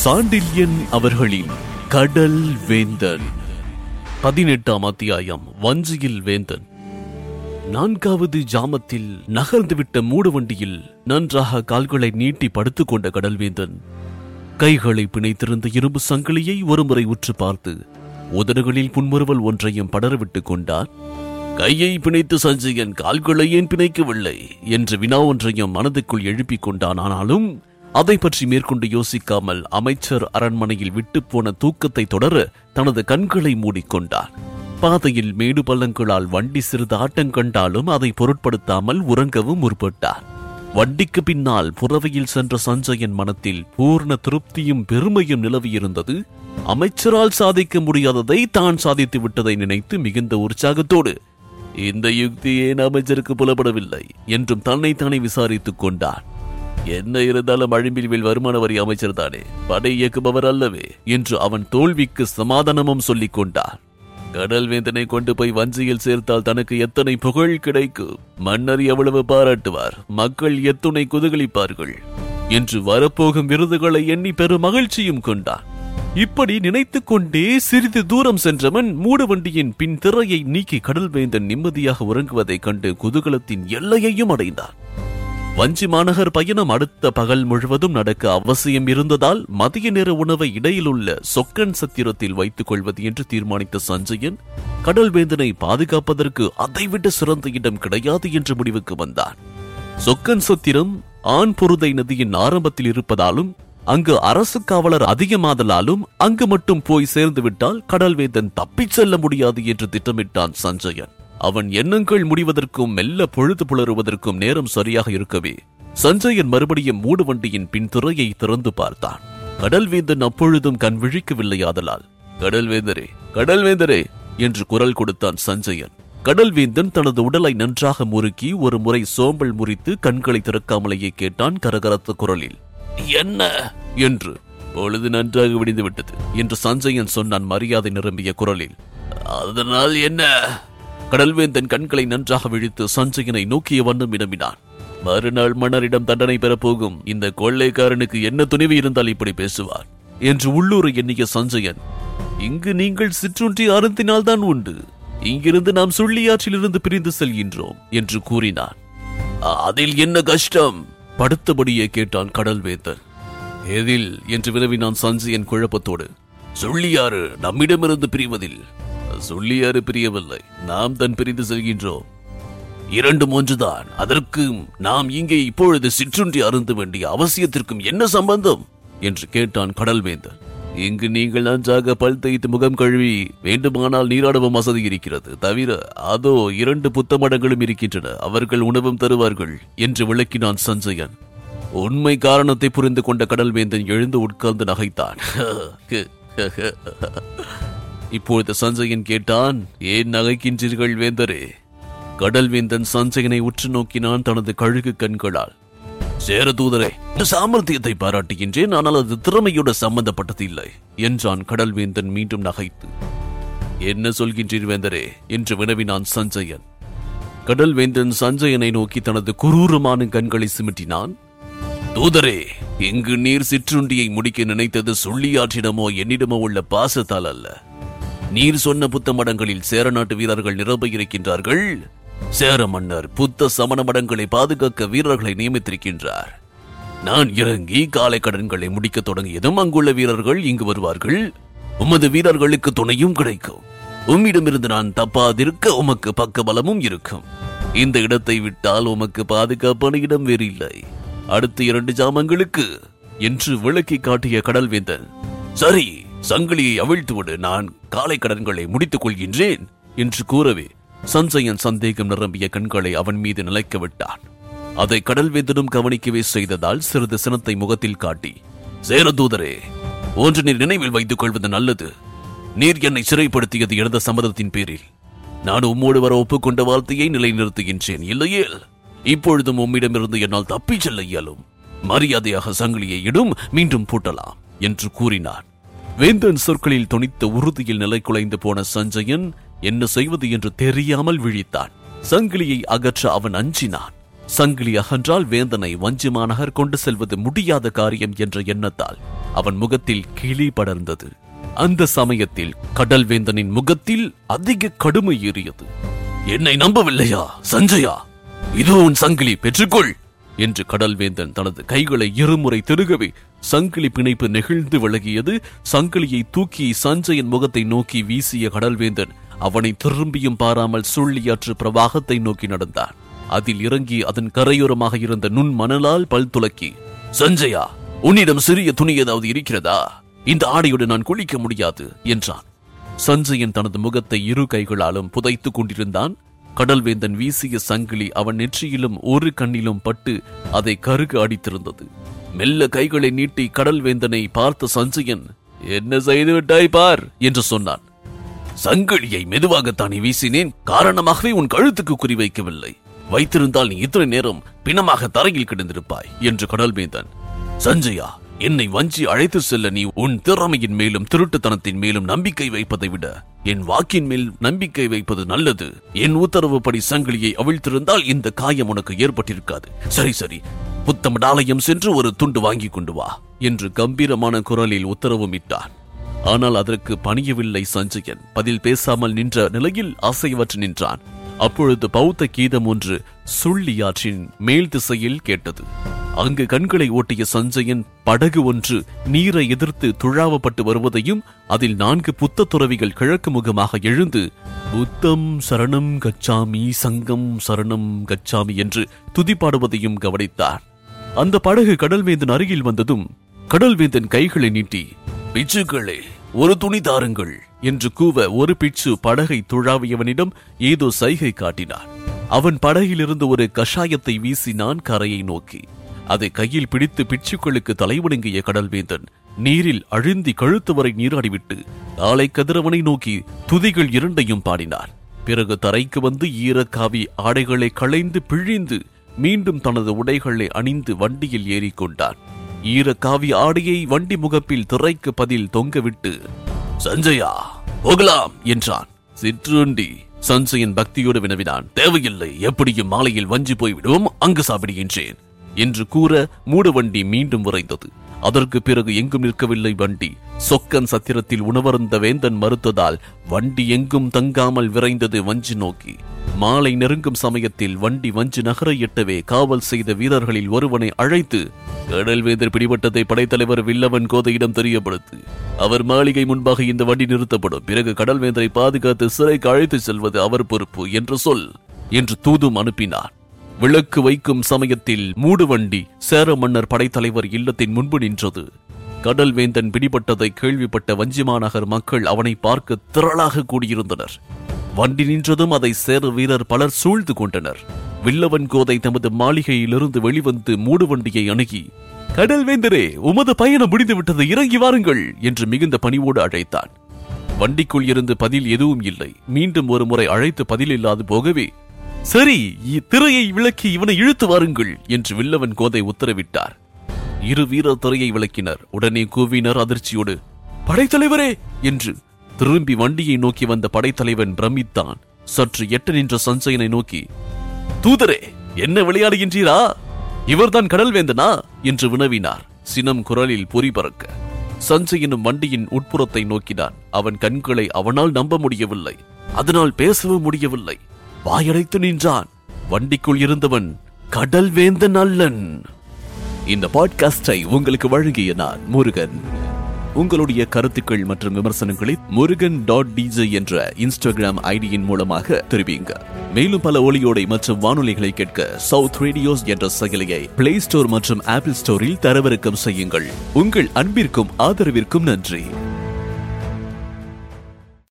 சாண்டில்யன் அவர்களின் கடல் வேந்தன் பதினெட்டாம் அத்தியாயம் வஞ்சியில் வேந்தன் நான்காவது ஜாமத்தில் நகர்ந்துவிட்ட மூடுவண்டியில் நன்றாக கால்களை நீட்டி படுத்துக் கொண்ட கடல்வேந்தன் கைகளை பிணைத்திருந்த இரும்பு சங்கிலியை ஒருமுறை உற்று பார்த்து உதடுகளில் புன்முறுவல் ஒன்றையும் படரவிட்டுக் கொண்டார் கையை பிணைத்து சஞ்சயன் கால்களை ஏன் பிணைக்கவில்லை என்ற வினா ஒன்றையும் மனதுக்குள் எழுப்பிக் கொண்டான் ஆனாலும் அதை பற்றி மேற்கொண்டு யோசிக்காமல் அமைச்சர் அரண்மனையில் விட்டுப்போன தூக்கத்தை தொடர தனது கண்களை மூடிக்கொண்டார் பாதையில் மேடு பள்ளங்களால் வண்டி சிறிது ஆட்டம் கண்டாலும் அதை பொருட்படுத்தாமல் உறங்கவும் முற்பட்டார் வண்டிக்கு பின்னால் புறவையில் சென்ற சஞ்சயன் மனத்தில் பூர்ண திருப்தியும் பெருமையும் நிலவியிருந்தது அமைச்சரால் சாதிக்க முடியாததை தான் சாதித்து விட்டதை நினைத்து மிகுந்த உற்சாகத்தோடு இந்த யுக்தி ஏன் அமைச்சருக்கு புலப்படவில்லை என்றும் தன்னைத்தானே விசாரித்துக் கொண்டார் என்ன இருந்தாலும் அழிம்பில்வில் வருமான வரி அமைச்சர் தானே படை இயக்குபவர் அல்லவே என்று அவன் தோல்விக்கு சமாதானமும் சொல்லிக் கொண்டார் கடல் வேந்தனை கொண்டு போய் வஞ்சியில் சேர்த்தால் தனக்கு எத்தனை புகழ் கிடைக்கும் மன்னர் எவ்வளவு பாராட்டுவார் மக்கள் எத்துணை குதூகலிப்பார்கள் என்று வரப்போகும் விருதுகளை எண்ணி பெரும் மகிழ்ச்சியும் கொண்டார் இப்படி நினைத்துக் கொண்டே சிறிது தூரம் சென்றவன் மூடுவண்டியின் பின் திரையை நீக்கி கடல் வேந்தன் நிம்மதியாக உறங்குவதைக் கண்டு குதூகலத்தின் எல்லையையும் அடைந்தார் வஞ்சி மாநகர் பயணம் அடுத்த பகல் முழுவதும் நடக்க அவசியம் இருந்ததால் மதிய நேர உணவை இடையிலுள்ள சொக்கன் சத்திரத்தில் வைத்துக் கொள்வது என்று தீர்மானித்த சஞ்சயன் கடல்வேந்தனை பாதுகாப்பதற்கு அதைவிட சிறந்த இடம் கிடையாது என்ற முடிவுக்கு வந்தான் சொக்கன் சத்திரம் ஆண் பொருதை நதியின் ஆரம்பத்தில் இருப்பதாலும் அங்கு அரசு காவலர் அதிகமாதலாலும் அங்கு மட்டும் போய் சேர்ந்து விட்டால் கடல்வேந்தன் தப்பிச் செல்ல முடியாது என்று திட்டமிட்டான் சஞ்சயன் அவன் எண்ணங்கள் முடிவதற்கும் மெல்ல பொழுது புலருவதற்கும் நேரம் சரியாக இருக்கவே சஞ்சயன் மறுபடியும் மூடு வண்டியின் பின் திரையை திறந்து பார்த்தான் கடல்வேந்தன் அப்பொழுதும் கண் விழிக்கவில்லையாதலால் கடல்வேந்தரே கடல்வேந்தரே என்று குரல் கொடுத்தான் சஞ்சயன் கடல்வேந்தன் தனது உடலை நன்றாக முறுக்கி ஒரு முறை சோம்பல் முறித்து கண்களை திறக்காமலேயே கேட்டான் கரகரத்த குரலில் என்ன என்று பொழுது நன்றாக விடிந்து விட்டது என்று சஞ்சயன் சொன்னான் மரியாதை நிரம்பிய குரலில் அதனால் என்ன கடல்வேந்தன் கண்களை நன்றாக விழித்து சஞ்சயனை நோக்கிய வண்ணம் இடமினான் மறுநாள் மன்னரிடம் தண்டனை பெறப்போகும் இந்த கொள்ளைக்காரனுக்கு என்ன துணிவு இருந்தால் இப்படி பேசுவார் என்று உள்ளூரை எண்ணிய சஞ்சயன் இங்கு நீங்கள் சிற்றுண்டி அருந்தினால்தான் உண்டு இங்கிருந்து நாம் சுள்ளியாற்றிலிருந்து பிரிந்து செல்கின்றோம் என்று கூறினான் அதில் என்ன கஷ்டம் படுத்தபடியே கேட்டான் கடல்வேந்தன் எதில் என்று வினவினான் சஞ்சயன் குழப்பத்தோடு சொல்லியாறு நம்மிடமிருந்து பிரிவதில் சொல்லியாறு பிரியவில்லை நாம் தன் பிரிந்து செல்கின்றோம் இரண்டும் ஒன்றுதான் அதற்கும் நாம் இங்கே இப்பொழுது சிற்றுண்டி அருந்த வேண்டிய அவசியத்திற்கும் என்ன சம்பந்தம் என்று கேட்டான் கடல்வேந்தன் இங்கு நீங்கள் நன்றாக பல் தேய்த்து முகம் கழுவி வேண்டுமானால் நீராடவும் வசதி இருக்கிறது தவிர அதோ இரண்டு புத்த மடங்களும் இருக்கின்றன அவர்கள் உணவும் தருவார்கள் என்று விளக்கினான் சஞ்சயன் உண்மை காரணத்தை புரிந்து கொண்ட கடல்வேந்தன் எழுந்து உட்கார்ந்து நகைத்தான் இப்பொழுது சஞ்சயன் கேட்டான் ஏன் நகைக்கின்றீர்கள் வேந்தரே கடல்வேந்தன் சஞ்சயனை உற்று நோக்கினான் தனது கழுகு கண்களால் சேரதூதரே இந்த சாமர்த்தியத்தை பாராட்டுகின்றேன் ஆனால் அது திறமையோடு சம்பந்தப்பட்டது இல்லை என்றான் கடல்வேந்தன் மீண்டும் நகைத்து என்ன சொல்கின்றீர் வேந்தரே என்று வினவினான் சஞ்சயன் கடல்வேந்தன் சஞ்சயனை நோக்கி தனது குரூரமான கண்களை சிமிட்டினான் தூதரே இங்கு நீர் சிற்றுண்டியை முடிக்க நினைத்தது சொல்லியாற்றிடமோ என்னிடமோ உள்ள பாசத்தால் அல்ல நீர் சொன்ன புத்த மடங்களில் சேர நாட்டு வீரர்கள் நிரம்ப இருக்கின்றார்கள் சேர மன்னர் புத்த சமண மடங்களை பாதுகாக்க வீரர்களை நியமித்திருக்கின்றார் நான் இறங்கி காலை கடன்களை முடிக்க தொடங்கியதும் அங்குள்ள வீரர்கள் இங்கு வருவார்கள் உமது வீரர்களுக்கு துணையும் கிடைக்கும் உம்மிடமிருந்து நான் தப்பாதிருக்க உமக்கு பக்கபலமும் இருக்கும் இந்த இடத்தை விட்டால் உமக்கு பாதுகாப்பான இடம் வேறு இல்லை அடுத்த இரண்டு ஜாமங்களுக்கு என்று விளக்கி காட்டிய கடல்வேந்தன் சரி சங்கிலியை அவிழ்த்து விடு நான் காலை கடன்களை முடித்துக் கொள்கின்றேன் என்று கூறவே சஞ்சயன் சந்தேகம் நிரம்பிய கண்களை அவன் மீது நிலைக்க விட்டான் அதை கடல்வேந்தனும் கவனிக்கவே செய்ததால் சிறிது சினத்தை முகத்தில் காட்டி சேரதூதரே ஒன்று நீர் நினைவில் வைத்துக் கொள்வது நல்லது நீர் என்னை சிறைப்படுத்தியது இழந்த சம்மதத்தின் பேரில் நான் உம்மோடு வர ஒப்புக்கொண்ட வார்த்தையை நிலைநிறுத்துகின்றேன் இல்லையேல் இப்பொழுதும் உம்மிடமிருந்து என்னால் தப்பிச் செல்ல இயலும் மரியாதையாக சங்கிலியை இடும் மீண்டும் பூட்டலாம் என்று கூறினார் வேந்தன் சொற்களில் துணித்த உறுதியில் நிலை குலைந்து போன சஞ்சயன் என்ன செய்வது என்று தெரியாமல் விழித்தான் சங்கிலியை அகற்ற அவன் அஞ்சினான் சங்கிலி அகன்றால் வேந்தனை வஞ்சி மாநகர் கொண்டு செல்வது முடியாத காரியம் என்ற எண்ணத்தால் அவன் முகத்தில் கிளி படர்ந்தது அந்த சமயத்தில் கடல்வேந்தனின் முகத்தில் அதிக கடுமை ஏறியது என்னை நம்பவில்லையா சஞ்சயா இதோ உன் சங்கிலி பெற்றுக்கொள் என்று கடல்வேந்தன் தனது கைகளை இருமுறை திருகவே சங்கிலி பிணைப்பு நெகிழ்ந்து விலகியது சங்கிலியை தூக்கி சஞ்சயன் முகத்தை நோக்கி வீசிய கடல்வேந்தன் அவனை திரும்பியும் பாராமல் சுள்ளியாற்று பிரவாகத்தை நோக்கி நடந்தான் அதில் இறங்கி அதன் கரையோரமாக இருந்த நுண் மணலால் பல் துலக்கி சஞ்சயா உன்னிடம் சிறிய துணி ஏதாவது இருக்கிறதா இந்த ஆடையோடு நான் குளிக்க முடியாது என்றான் சஞ்சயன் தனது முகத்தை இரு கைகளாலும் புதைத்துக் கொண்டிருந்தான் கடல்வேந்தன் வீசிய சங்கிலி அவன் நெற்றியிலும் ஒரு கண்ணிலும் பட்டு அதை கருகு அடித்திருந்தது மெல்ல கைகளை நீட்டி கடல்வேந்தனை பார்த்த சஞ்சயன் என்ன செய்து விட்டாய் பார் என்று சொன்னான் சங்கிலியை மெதுவாகத்தானே வீசினேன் காரணமாகவே உன் கழுத்துக்கு குறிவைக்கவில்லை வைத்திருந்தால் நீ இத்தனை நேரம் பிணமாக தரையில் கிடந்திருப்பாய் என்று கடல்வேந்தன் சஞ்சயா என்னை வஞ்சி அழைத்து செல்ல நீ உன் திறமையின் மேலும் திருட்டுத்தனத்தின் மேலும் நம்பிக்கை வைப்பதை விட என் வாக்கின் மேல் நம்பிக்கை வைப்பது நல்லது என் உத்தரவுப்படி சங்கிலியை அவிழ்த்திருந்தால் இந்த காயம் உனக்கு ஏற்பட்டிருக்காது சரி சரி புத்தமடாலயம் சென்று ஒரு துண்டு வாங்கி கொண்டு வா என்று கம்பீரமான குரலில் உத்தரவுமிட்டான் ஆனால் அதற்கு பணியவில்லை சஞ்சயன் பதில் பேசாமல் நின்ற நிலையில் அசைவற்று நின்றான் அப்பொழுது பௌத்த கீதம் ஒன்று சுள்ளியாற்றின் மேல் திசையில் கேட்டது அங்கு கண்களை ஓட்டிய சஞ்சயன் படகு ஒன்று நீரை எதிர்த்து துழாவப்பட்டு வருவதையும் அதில் நான்கு புத்த துறவிகள் கிழக்கு முகமாக எழுந்து புத்தம் சரணம் கச்சாமி சங்கம் சரணம் கச்சாமி என்று துதிப்பாடுவதையும் கவனித்தார் அந்த படகு கடல்வேந்தன் அருகில் வந்ததும் கடல்வேந்தன் கைகளை நீட்டி பிச்சுக்களே ஒரு துணி தாருங்கள் என்று கூவ ஒரு பிச்சு படகை துழாவியவனிடம் ஏதோ சைகை காட்டினார் அவன் படகிலிருந்து ஒரு கஷாயத்தை வீசினான் கரையை நோக்கி அதை கையில் பிடித்து பிச்சுக்களுக்கு தலைவணங்கிய கடல்வேந்தன் நீரில் அழுந்தி கழுத்து வரை நீராடிவிட்டு நாளை கதிரவனை நோக்கி துதிகள் இரண்டையும் பாடினார் பிறகு தரைக்கு வந்து ஈரக்காவி ஆடைகளை களைந்து பிழிந்து மீண்டும் தனது உடைகளை அணிந்து வண்டியில் ஏறிக்கொண்டான் ஈரக்காவி ஆடையை வண்டி முகப்பில் திரைக்கு பதில் தொங்கவிட்டு சஞ்சயா போகலாம் என்றான் சிற்றுண்டி சஞ்சயன் பக்தியோடு வினவினான் தேவையில்லை எப்படியும் மாலையில் வஞ்சி போய்விடுவோம் அங்கு சாப்பிடுகின்றேன் என்று கூற மூடுவண்டி மீண்டும் விரைந்தது அதற்கு பிறகு எங்கும் நிற்கவில்லை வண்டி சொக்கன் சத்திரத்தில் உணவருந்த வேந்தன் மறுத்ததால் வண்டி எங்கும் தங்காமல் விரைந்தது வஞ்சி நோக்கி மாலை நெருங்கும் சமயத்தில் வண்டி வஞ்சி நகரை எட்டவே காவல் செய்த வீரர்களில் ஒருவனை அழைத்து கடல் வேந்தர் பிடிபட்டதை படைத்தலைவர் வில்லவன் கோதையிடம் தெரியப்படுத்து அவர் மாளிகை முன்பாக இந்த வண்டி நிறுத்தப்படும் பிறகு கடல் வேந்தரை பாதுகாத்து சிறைக்கு அழைத்து செல்வது அவர் பொறுப்பு என்று சொல் என்று தூதும் அனுப்பினார் விளக்கு வைக்கும் சமயத்தில் மூடுவண்டி சேர மன்னர் படைத்தலைவர் இல்லத்தின் முன்பு நின்றது கடல் வேந்தன் பிடிபட்டதை கேள்விப்பட்ட வஞ்சிமாநகர் மக்கள் அவனை பார்க்க திரளாக கூடியிருந்தனர் வண்டி நின்றதும் அதை சேர வீரர் பலர் சூழ்ந்து கொண்டனர் வில்லவன் கோதை தமது மாளிகையிலிருந்து வெளிவந்து மூடுவண்டியை அணுகி கடல் வேந்தரே உமது பயணம் முடிந்து விட்டது இறங்கி வாருங்கள் என்று மிகுந்த பணிவோடு அழைத்தான் வண்டிக்குள் இருந்து பதில் எதுவும் இல்லை மீண்டும் ஒரு முறை அழைத்து பதில் இல்லாது போகவே சரி இத்திரையை விளக்கி இவனை இழுத்து வாருங்கள் என்று வில்லவன் கோதை உத்தரவிட்டார் இரு வீரர் திரையை விளக்கினர் உடனே கூவினர் அதிர்ச்சியோடு படைத்தலைவரே என்று திரும்பி வண்டியை நோக்கி வந்த படைத்தலைவன் பிரமித்தான் சற்று எட்ட நின்ற சஞ்சயனை நோக்கி தூதரே என்ன விளையாடுகின்றீரா இவர்தான் கடல்வேந்தனா என்று வினவினார் சினம் குரலில் பொறி பறக்க சஞ்சயனும் வண்டியின் உட்புறத்தை நோக்கினான் அவன் கண்களை அவனால் நம்ப முடியவில்லை அதனால் பேசவும் முடியவில்லை வாயடைத்து நின்றான் வண்டிக்குள் இருந்தவன் கடல்வேந்தன் அல்லன் இந்த பாட்காஸ்டை உங்களுக்கு வழங்கிய நான் முருகன் உங்களுடைய கருத்துக்கள் மற்றும் விமர்சனங்களை முருகன் டாட் டிஜே என்ற இன்ஸ்டாகிராம் ஐடியின் மூலமாக தெரிவிங்க மேலும் பல ஒளியோடை மற்றும் வானொலிகளை கேட்க சவுத் ரேடியோஸ் என்ற செயலியை பிளே ஸ்டோர் மற்றும் ஆப்பிள் ஸ்டோரில் தரவிறக்கம் செய்யுங்கள் உங்கள் அன்பிற்கும் ஆதரவிற்கும் நன்றி